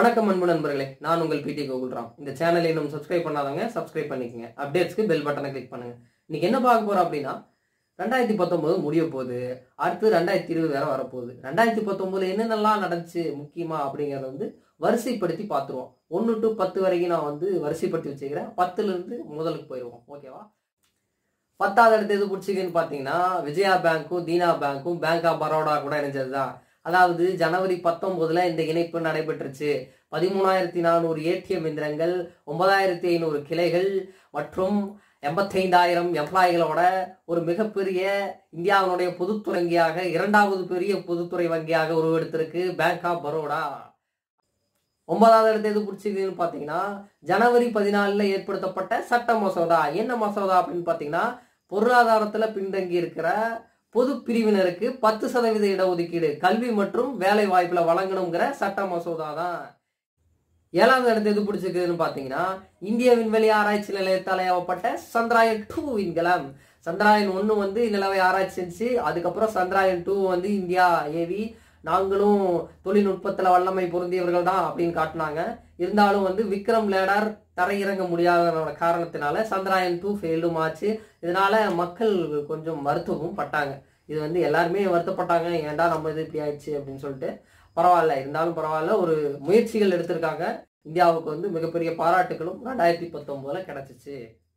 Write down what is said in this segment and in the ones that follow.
வணக்கம் அன்பு நண்பர்களே நான் உங்கள் பிடி கோகுல்ராம் இந்த சேனலை இன்னும் சப்ஸ்கிரைப் பண்ணாதவங்க சப்ஸ்கிரைப் பண்ணிக்கங்க அப்டேட்ஸ்க்கு பெல் பட்டனை கிளிக் பண்ணுங்க இன்னைக்கு என்ன பார்க்க போறோம் அப்படின்னா ரெண்டாயிரத்தி பத்தொன்பது முடிய போகுது அடுத்து ரெண்டாயிரத்தி இருபது வேற வரப்போகுது ரெண்டாயிரத்தி பத்தொன்பதுல என்னென்னலாம் நடந்துச்சு முக்கியமா அப்படிங்கறத வந்து வரிசைப்படுத்தி பார்த்துருவோம் ஒன்று டு பத்து வரைக்கும் நான் வந்து வரிசைப்படுத்தி வச்சுக்கிறேன் பத்துல இருந்து முதலுக்கு போயிடுவோம் ஓகேவா பத்தாவது இடத்து எது பிடிச்சிங்கன்னு பார்த்தீங்கன்னா விஜயா பேங்க்கும் தீனா பேங்க்கும் பேங்க் ஆஃப் பரோடா கூட இணைஞ்சது தான் அதாவது ஜனவரி பத்தொன்பதுல இந்த இணைப்பு நடைபெற்றுச்சு பதிமூணாயிரத்தி நானூறு ஏடிஎம் எந்திரங்கள் ஒன்பதாயிரத்தி ஐநூறு கிளைகள் மற்றும் எண்பத்தைந்தாயிரம் எம்ப்ளாய்களோட ஒரு மிகப்பெரிய இந்தியாவினுடைய பொதுத்துறை வங்கியாக இரண்டாவது பெரிய பொதுத்துறை வங்கியாக உருவெடுத்திருக்கு பேங்க் ஆஃப் பரோடா ஒன்பதாவது இடத்து எது பிடிச்சிருக்குன்னு பார்த்தீங்கன்னா ஜனவரி பதினாலுல ஏற்படுத்தப்பட்ட சட்ட மசோதா என்ன மசோதா அப்படின்னு பார்த்தீங்கன்னா பொருளாதாரத்துல பின்தங்கி இருக்கிற பொது பிரிவினருக்கு பத்து சதவீத இடஒதுக்கீடு கல்வி மற்றும் வேலை வாய்ப்புல வழங்கணுங்கிற சட்ட மசோதா தான் ஏழாவது இடத்து எது பிடிச்சிருக்குதுன்னு பார்த்தீங்கன்னா இந்திய விண்வெளி ஆராய்ச்சி நிலையத்தால் ஏவப்பட்ட சந்திராயன் டூ விண்கலம் சந்திராயன் ஒன்று வந்து நிலவை ஆராய்ச்சி செஞ்சு அதுக்கப்புறம் சந்திராயன் டூ வந்து இந்தியா ஏவி நாங்களும் தொழில்நுட்பத்தில் வல்லமை பொருந்தியவர்கள் தான் அப்படின்னு காட்டினாங்க இருந்தாலும் வந்து விக்ரம் லேடர் தரையிறங்க முடியாத காரணத்தினால சந்திராயன் டூ ஃபெயிலும் ஆச்சு இதனால மக்கள் கொஞ்சம் வருத்தமும் பட்டாங்க இது வந்து எல்லாருமே வருத்தப்பட்டாங்க ஏன்டா நம்ம இது இப்படி ஆயிடுச்சு அப்படின்னு சொல்லிட்டு பரவாயில்ல இருந்தாலும் பரவாயில்ல ஒரு முயற்சிகள் எடுத்திருக்காங்க இந்தியாவுக்கு வந்து மிகப்பெரிய பாராட்டுகளும் ரெண்டாயிரத்தி பத்தொன்பதுல கிடைச்சிச்சு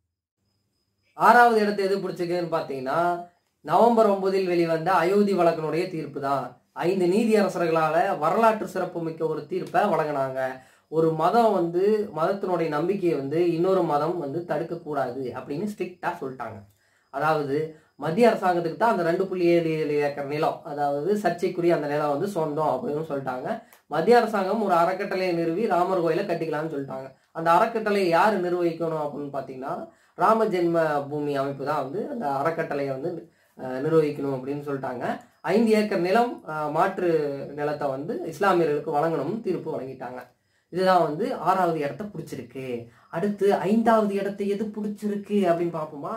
ஆறாவது இடத்தை எது பிடிச்சிருக்குன்னு பார்த்தீங்கன்னா நவம்பர் ஒன்பதில் வெளிவந்த அயோத்தி வழக்கினுடைய தீர்ப்பு தான் ஐந்து நீதியரசர்களால வரலாற்று சிறப்புமிக்க ஒரு தீர்ப்பை வழங்கினாங்க ஒரு மதம் வந்து மதத்தினுடைய நம்பிக்கையை வந்து இன்னொரு மதம் வந்து தடுக்கக்கூடாது அப்படின்னு ஸ்ட்ரிக்டா சொல்லிட்டாங்க அதாவது மத்திய அரசாங்கத்துக்கு தான் அந்த ரெண்டு புள்ளி ஏழு ஏழு ஏக்கர் நிலம் அதாவது சர்ச்சைக்குரிய அந்த நிலம் வந்து சொந்தம் அப்படின்னு சொல்லிட்டாங்க மத்திய அரசாங்கம் ஒரு அறக்கட்டளையை நிறுவி ராமர் கோயிலை கட்டிக்கலாம்னு சொல்லிட்டாங்க அந்த அறக்கட்டளையை யார் நிர்வகிக்கணும் அப்படின்னு பார்த்தீங்கன்னா ராம ஜென்ம பூமி அமைப்பு தான் வந்து அந்த அறக்கட்டளையை வந்து அஹ், நிர்வகிக்கணும் அப்படின்னு சொல்லிட்டாங்க ஐந்து ஏக்கர் நிலம் அஹ், மாற்று நிலத்தை வந்து இஸ்லாமியர்களுக்கு வழங்கணும்னு தீர்ப்பு வழங்கிட்டாங்க இதுதான் வந்து ஆறாவது இடத்த பிடிச்சிருக்கு அடுத்து ஐந்தாவது இடத்தை எது பிடிச்சிருக்கு அப்படின்னு பார்ப்போமா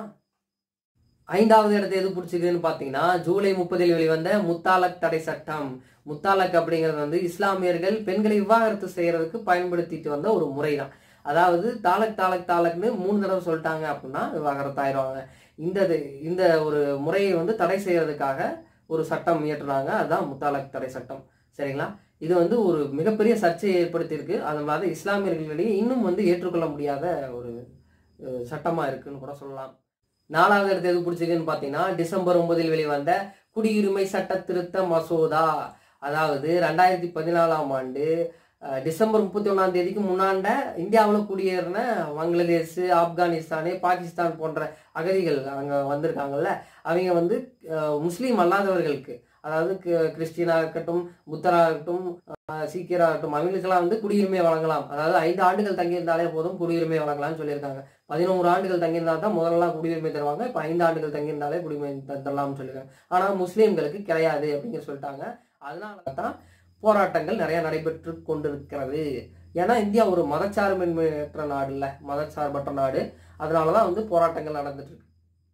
ஐந்தாவது இடத்தை எது பிடிச்சிருக்குன்னு பார்த்தீங்கன்னா ஜூலை முப்பதில் வெளிவந்த முத்தாலக் தடை சட்டம் முத்தாலக் அப்படிங்கிறது வந்து இஸ்லாமியர்கள் பெண்களை விவாகரத்து செய்யறதுக்கு பயன்படுத்திட்டு வந்த ஒரு முறை தான் அதாவது தாலக் தாலக் தாலக்னு மூணு தடவை சொல்லிட்டாங்க அப்படின்னா விவாகரத்து ஆயிடுவாங்க இந்த இது- இந்த ஒரு முறையை வந்து தடை செய்யறதுக்காக ஒரு சட்டம் இயற்றுனாங்க அதுதான் முத்தாலக் தடை சட்டம் சரிங்களா இது வந்து ஒரு மிகப்பெரிய சர்ச்சையை ஏற்படுத்தியிருக்கு அதனால இஸ்லாமியர்களிடையே இன்னும் வந்து ஏற்றுக்கொள்ள முடியாத ஒரு அஹ், சட்டமா இருக்குன்னு கூட சொல்லலாம் நாலாவது இடத்து எது பிடிச்சிருக்குன்னு பார்த்தீங்கன்னா டிசம்பர் ஒன்பதில் வெளிவந்த குடியுரிமை சட்ட திருத்த மசோதா அதாவது ரெண்டாயிரத்தி பதினாலாம் ஆண்டு அஹ், டிசம்பர் முப்பத்தி ஒன்றாம் தேதிக்கு முன்னாண்ட இந்தியாவில் குடியேறின பங்களாதேஷ் ஆப்கானிஸ்தானு பாகிஸ்தான் போன்ற அகதிகள் அங்கே வந்திருக்காங்கல்ல அவங்க வந்து அஹ், முஸ்லீம் அல்லாதவர்களுக்கு அதாவது கி- கிறிஸ்டியனா இருக்கட்டும் புத்தரா இருக்கட்டும் அஹ், சீக்கியரா இருக்கட்டும் அவங்களுக்கெல்லாம் வந்து குடியுரிமை வழங்கலாம் அதாவது ஐந்து ஆண்டுகள் தங்கியிருந்தாலே போதும் குடியுரிமை வழங்கலாம்னு சொல்லியிருக்காங்க பதினோரு ஆண்டுகள் தங்கியிருந்தா தான் முதல்லாம் குடியுரிமை தருவாங்க இப்போ ஐந்து ஆண்டுகள் தங்கியிருந்தாலே குடியுரிமை த- தரலாம்னு சொல்லியிருக்காங்க ஆனால் முஸ்லீம்களுக்கு கிடையாது அப்படின்னு சொல்லிட்டாங்க அதனால தான் போராட்டங்கள் நிறைய நடைபெற்று கொண்டிருக்கிறது ஏன்னா இந்தியா ஒரு மதச்சார்பின்மையற்ற நாடு இல்லை மதச்சார்பற்ற நாடு அதனால தான் வந்து போராட்டங்கள் நடந்துட்டு இருக்கு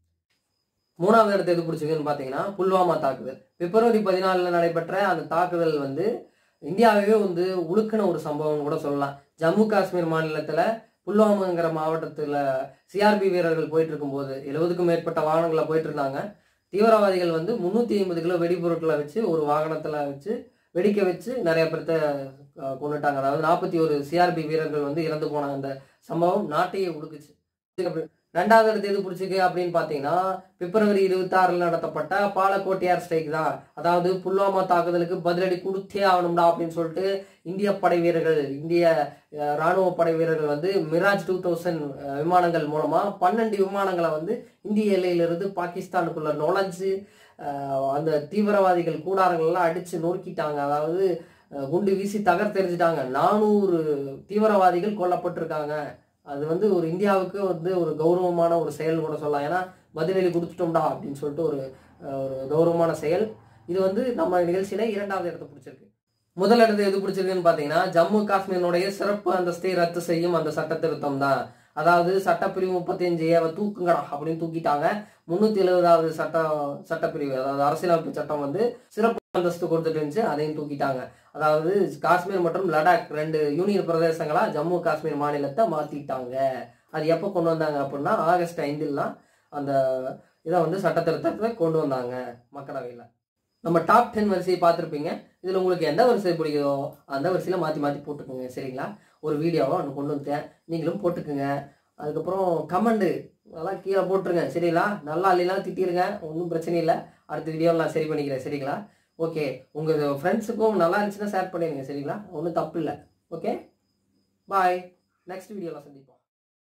மூணாவது இடத்தை எது பிடிச்சிருக்குன்னு பார்த்தீங்கன்னா புல்வாமா தாக்குதல் பிப்ரவரி பதினாலில் நடைபெற்ற அந்த தாக்குதல் வந்து இந்தியாவே வந்து உழுக்கின ஒரு சம்பவம் கூட சொல்லலாம் ஜம்மு காஷ்மீர் மாநிலத்தில் புல்வாமாங்கிற மாவட்டத்தில் சிஆர்பி வீரர்கள் போயிட்டு இருக்கும்போது எழுபதுக்கும் மேற்பட்ட வாகனங்களில் போயிட்டு இருந்தாங்க தீவிரவாதிகள் வந்து முந்நூற்றி ஐம்பது கிலோ வெடிபொருட்களை வச்சு ஒரு வாகனத்தில் வச்சு வெடிக்க வச்சு நிறைய பேர்த்த அஹ், கொன்னுட்டாங்க அதாவது நாற்பத்தி ஒரு சிஆர்பி வீரர்கள் வந்து இறந்து போன அந்த சம்பவம் நாட்டையே உடுக்குச்சு ரெண்டாவது இடத்து எது பிடிச்சிருக்கு அப்படின்னு பார்த்தீங்கன்னா பிப்ரவரி இருபத்தி ஆறில் நடத்தப்பட்ட பாலக்கோட்டையார் ஸ்ட்ரைக் தான் அதாவது புல்வாமா தாக்குதலுக்கு பதிலடி கொடுத்தே ஆகணும்டா அப்படின்னு சொல்லிட்டு இந்திய படை வீரர்கள் இந்திய அஹ், ராணுவ படை வீரர்கள் வந்து மிராஜ் டூ தௌசண்ட் விமானங்கள் மூலமா பன்னெண்டு விமானங்களை வந்து இந்திய எல்லையிலிருந்து பாகிஸ்தானுக்குள்ள நுழைஞ்சு அஹ், அந்த தீவிரவாதிகள் கூடாரங்கள் எல்லாம் அடிச்சு நொறுக்கிட்டாங்க அதாவது அஹ், குண்டு வீசி தகர்த்தெறிஞ்சிட்டாங்க நானூறு தீவிரவாதிகள் கொல்லப்பட்டிருக்காங்க அது வந்து ஒரு இந்தியாவுக்கு வந்து ஒரு கௌரவமான ஒரு செயல் கூட சொல்லலாம் ஏன்னா பதிலடி கொடுத்துட்டோம்டா அப்படின்னு சொல்லிட்டு ஒரு அஹ், ஒரு கௌரவமான செயல் இது வந்து நம்ம நிகழ்ச்சியில இரண்டாவது இடத்தை பிடிச்சிருக்கு முதல் இடத்தை எது பிடிச்சிருக்குன்னு பார்த்தீங்கன்னா ஜம்மு காஷ்மீரினுடைய சிறப்பு அந்தஸ்தை ரத்து செய்யும் அந்த சட்ட திருத்தம் தான் அதாவது சட்டப்பிரிவு முப்பத்தி அஞ்சு ஏவை தூக்குங்கடா அப்படின்னு தூக்கிட்டாங்க முன்னூத்தி எழுபதாவது சட்ட சட்டப்பிரிவு அதாவது அரசியலமைப்பு சட்டம் வந்து சிறப்பு அந்தஸ்து கொடுத்துட்டு இருந்துச்சு அதையும் தூக்கிட்டாங்க அதாவது காஷ்மீர் மற்றும் லடாக் ரெண்டு யூனியன் பிரதேசங்களா ஜம்மு காஷ்மீர் மாநிலத்தை மாத்திட்டாங்க அது எப்போ கொண்டு வந்தாங்க அப்படின்னா ஆகஸ்ட் ஐந்துலாம் அந்த இதை வந்து சட்ட திருத்தத்தை கொண்டு வந்தாங்க மக்களவையில் நம்ம டாப் டென் வரிசையை பார்த்துருப்பீங்க இதில் உங்களுக்கு எந்த வரிசை பிடிக்குதோ அந்த வரிசையில் மாற்றி மாற்றி போட்டுக்கோங்க சரிங்களா ஒரு வீடியோவை ஒன்று கொண்டு வந்துட்டேன் நீங்களும் போட்டுக்குங்க அதுக்கப்புறம் கமெண்டு அதெல்லாம் கீழே போட்டுருங்க சரிங்களா நல்லா இல்லைலாம் திட்டிருங்க ஒன்றும் பிரச்சனை இல்லை அடுத்த வீடியோவில் நான் சரி பண்ணிக்கிறேன் சரிங்களா ஓகே உங்கள் ஃப்ரெண்ட்ஸுக்கும் நல்லா இருந்துச்சுன்னா ஷேர் பண்ணிடுங்க சரிங்களா ஒன்றும் தப்பு இல்லை ஓகே பாய் நெக்ஸ்ட் வீடியோவில் சந்திப்போம்